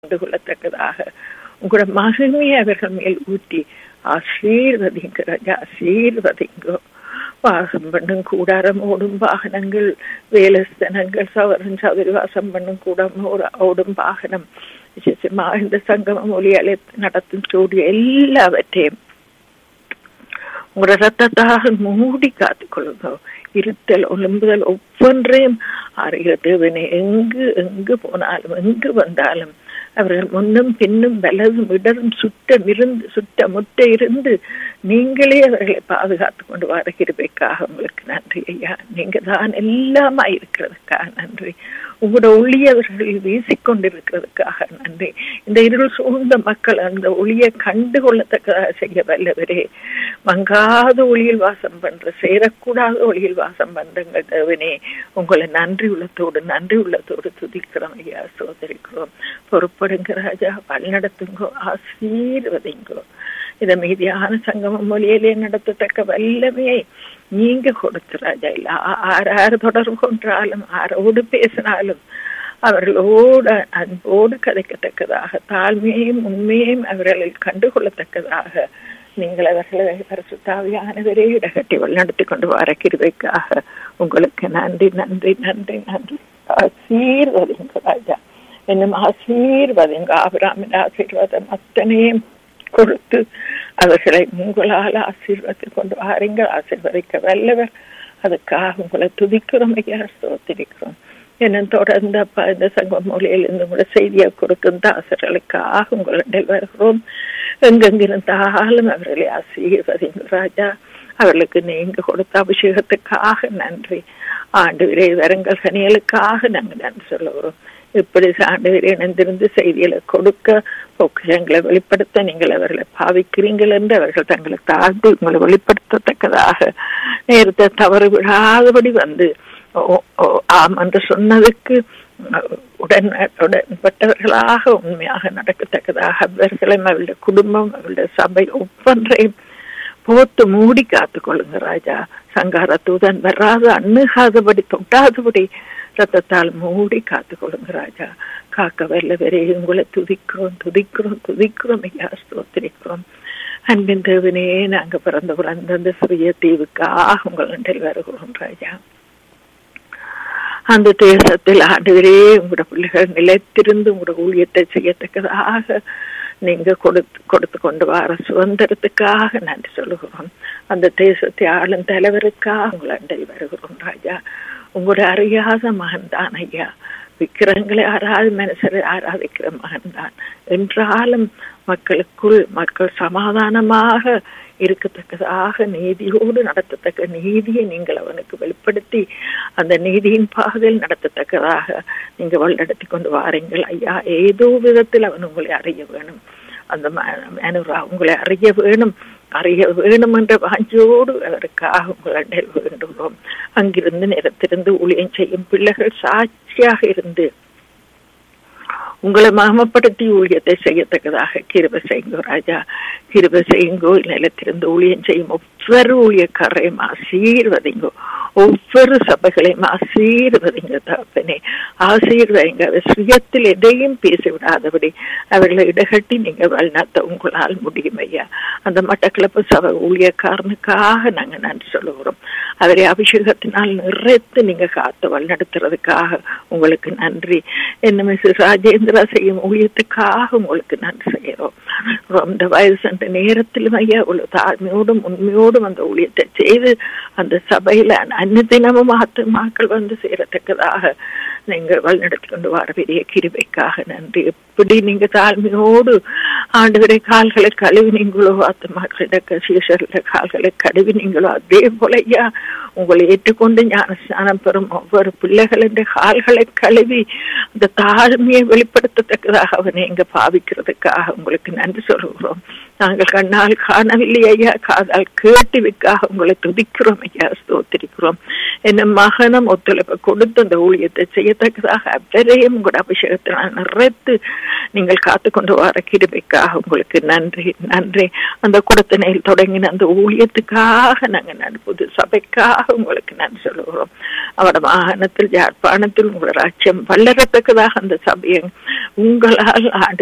கண்டு கொள்ளத்தக்கதாக உங்களோட மகிமையை அவர்கள் மேல் ஊற்றி ஆசீர்வதிங்க ராஜா ஆசீர்வதிங்கோ வாசம் பண்ணும் கூடாரம் ஓடும் வாகனங்கள் வேலஸ்தனங்கள் சவரன் சதுரி வாசம் பண்ணும் கூடம் ஓடும் வாகனம் விசேஷமாக இந்த சங்கமம் ஒளியாலே நடத்தும் ஸ்டூடியோ எல்லாவற்றையும் உங்களோட ரத்தத்தாக மூடி காத்துக் கொள்ளுங்க இருத்தல் ஒழும்புதல் ஒவ்வொன்றையும் அறிகிற தேவனை எங்கு எங்கு போனாலும் எங்கு வந்தாலும் அவர்கள் முன்னும் பின்னும் வலதும் இடரும் சுட்டம் இருந்து சுட்ட முட்டை இருந்து நீங்களே அவர்களை பாதுகாத்து கொண்டு வர கிருபைக்காக உங்களுக்கு நன்றி ஐயா நீங்க தான் எல்லாமா இருக்கிறதுக்காக நன்றி உங்களோட ஒளியை அவர்கள் வீசிக்கொண்டிருக்கிறதுக்காக நன்றி இந்த இருள் சூழ்ந்த மக்கள் அந்த ஒளியை கண்டு கொள்ளத்தக்கதாக செய்ய வல்லவரே மங்காத ஒளியில் வாசம் பண்ற சேரக்கூடாத ஒளியில் வாசம் பண்றங்க தேவனே உங்களை நன்றி உள்ளத்தோடு நன்றி உள்ளத்தோடு துதிக்கிறோம் ஐயா சோதரிக்கிறோம் பொறுப்படுங்க ராஜா வழிநடத்துங்கோ ஆசீர்வதிங்கோ இத மீதியான சங்கம மொழியிலே நடத்தத்தக்க வல்லமையை நீங்க கொடுத்து ராஜா இல்ல ஆறு ஆறு தொடர்பு கொன்றாலும் ஆரோடு பேசினாலும் அவர்களோடு அன்போடு கதைக்கத்தக்கதாக தாழ்மையையும் உண்மையையும் அவர்களில் கண்டுகொள்ளத்தக்கதாக நீங்கள் அவர்களை பரிசுத்தாவியானவரே இடகட்டி வழிநடத்தி கொண்டு வர கிருவைக்காக உங்களுக்கு நன்றி நன்றி நன்றி நன்றி ஆசீர்வதிங்க ராஜா என்னும் ஆசீர்வதிங்க ஆபிராமின் ஆசீர்வாதம் அத்தனையும் கொடுத்து அவர்களை உங்களால் ஆசீர்வதி கொண்டு வாருங்கள் ஆசீர்வதிக்க வல்லவர் அதுக்காக உங்களை துதிக்கிறோம் ஐயா ஸ்தோத்திரிக்கிறோம் என்ன தொடர்ந்து அப்பா இந்த சங்கம் மொழியில் இருந்து உங்களை செய்தியை கொடுக்கும் தாசர்களுக்காக உங்களிடம் வருகிறோம் எங்கெங்கிருந்தாலும் அவர்களை ஆசீர்வதிங்க ராஜா அவர்களுக்கு நீங்க கொடுத்த அபிஷேகத்துக்காக நன்றி ஆண்டு விரை வரங்கள் சனியலுக்காக நாங்கள் நன்றி சொல்லுகிறோம் இப்படி ஆண்டு இணைந்திருந்து செய்திகளை கொடுக்க பொக்கிஷங்களை வெளிப்படுத்த நீங்கள் அவர்களை பாவிக்கிறீங்கள் என்று அவர்கள் தங்களை தாழ்ந்து உங்களை வெளிப்படுத்தத்தக்கதாக நேரத்தை தவறு விடாதபடி வந்து ஆம் என்று சொன்னதுக்கு உடன் உடன்பட்டவர்களாக உண்மையாக நடக்கத்தக்கதாக அவர்களையும் அவருடைய குடும்பம் அவருடைய சபை ஒவ்வொன்றையும் போட்டு மூடி காத்துக் கொள்ளுங்க ராஜா சங்கார தூதன் வராது அண்ணுகாதபடி தொட்டாதபடி ரத்தத்தால் மூடி காத்துக் கொள்ளுங்க ராஜா காக்க வல்லவரே உங்களை துதிக்கிறோம் துதிக்கிறோம் துதிக்கிறோம் ஐயா ஸ்தோத்திரிக்கிறோம் அன்பின் தேவனே நாங்க பிறந்த பிறந்த சிறிய தீவுக்காக உங்களிடம் வருகிறோம் ராஜா அந்த தேசத்தில் ஆண்டவரே உங்களோட பிள்ளைகள் நிலைத்திருந்து உங்களோட ஊழியத்தை செய்யத்தக்கதாக நீங்க கொடுத்து கொடுத்து கொண்டு வர சுதந்திரத்துக்காக நன்றி சொல்லுகிறோம் அந்த தேசத்தை ஆளும் தலைவருக்காக உங்களை அண்டை வருகிறோம் ராஜா உங்களோட அறியாத மகன் தான் ஐயா விக்கிரங்களை ஆறாது மனுஷரை ஆராதிக்கிற மகன் தான் என்றாலும் மக்களுக்குள் மக்கள் சமாதானமாக இருக்கத்தக்கதாக நீதியோடு நடத்தத்தக்க நீதியை நீங்கள் அவனுக்கு வெளிப்படுத்தி அந்த நீதியின் பாதையில் நடத்தத்தக்கதாக நீங்க வழிநடத்தி கொண்டு வாருங்கள் ஐயா ஏதோ விதத்தில் அவன் உங்களை அறிய வேணும் அந்த மேனுரா உங்களை அறிய வேணும் அறிய வேணும் என்ற வாஞ்சோடு அதற்காக உங்களை வேண்டுகிறோம் அங்கிருந்து நிறத்திருந்து ஊழியம் செய்யும் பிள்ளைகள் சாட்சியாக இருந்து உங்களை மகமப்படுத்தி ஊழியத்தை செய்யத்தக்கதாக கிருப செய்யுங்கோ ராஜா கிருப செய்யுங்கோ நிலத்திலிருந்து ஊழியம் செய்யும் ஒவ்வொரு ஊழியக்காரையும் ஆசீர்வதிங்கோ ஒவ்வொரு சபைகளையும் ஆசீர்வதிங்க தகப்பனே ஆசீர்வதிங்க அவர் சுயத்தில் எதையும் பேசிவிடாதபடி அவர்களை இடகட்டி நீங்க வழிநடத்த உங்களால் முடியும் ஐயா அந்த மட்டக்கிழப்பு சபை ஊழியக்காரனுக்காக நாங்க நன்றி சொல்லுகிறோம் அவரை அபிஷேகத்தினால் நிறைத்து நீங்க காத்து வழிநடத்துறதுக்காக உங்களுக்கு நன்றி என்ன மிஸ் ராஜேந்திரா செய்யும் ஊழியத்துக்காக உங்களுக்கு நன்றி செய்யறோம் அந்த வயசு அந்த நேரத்திலும் ஐயா அவ்வளவு தாழ்மையோடும் உண்மையோடும் அந்த ஊழியத்தை செய்து அந்த சபையில அன்னதினமும் ஆத்மாக்கள் வந்து சேரத்தக்கதாக நீங்கள் வழிநடத்தி கொண்டு வர பெரிய கிருபைக்காக நன்றி எப்படி நீங்க தாழ்மையோடு ஆண்டு கால்களை கழுவினீங்களோ ஆத்மாக்களிட சீஷர்கள கால்களை கழுவினீங்களோ அதே போல ஐயா உங்களை ஏற்றுக்கொண்டு ஞான ஸ்நானம் பெறும் ஒவ்வொரு பிள்ளைகளின் கால்களை கழுவி அந்த தாழ்மையை வெளிப்படுத்தத்தக்கதாக அவனை இங்க பாவிக்கிறதுக்காக உங்களுக்கு நன்றி சொல்கிறோம் நாங்கள் கண்ணால் காணவில்லை ஐயா காதால் கேட்டுவிற்காக உங்களை துதிக்கிறோம் ஐயா ஸ்தோத்திரிக்கிறோம் என்ன மகனம் ஒத்துழைப்பு கொடுத்து அந்த ஊழியத்தை செய்யத்தக்கதாக அவரையும் உங்களோட அபிஷேகத்தினால் நிறைத்து நீங்கள் காத்து கொண்டு வர கிருபைக்காக உங்களுக்கு நன்றி நன்றி அந்த குடத்தினையில் தொடங்கின அந்த ஊழியத்துக்காக நாங்கள் நன் புது சபைக்காக உங்களுக்கு நன்றி சொல்லுகிறோம் அவட வாகனத்தில் யாழ்ப்பாணத்தில் உங்களோட ராஜ்யம் வளரத்தக்கதாக அந்த சபையை உங்களால் ஆண்டு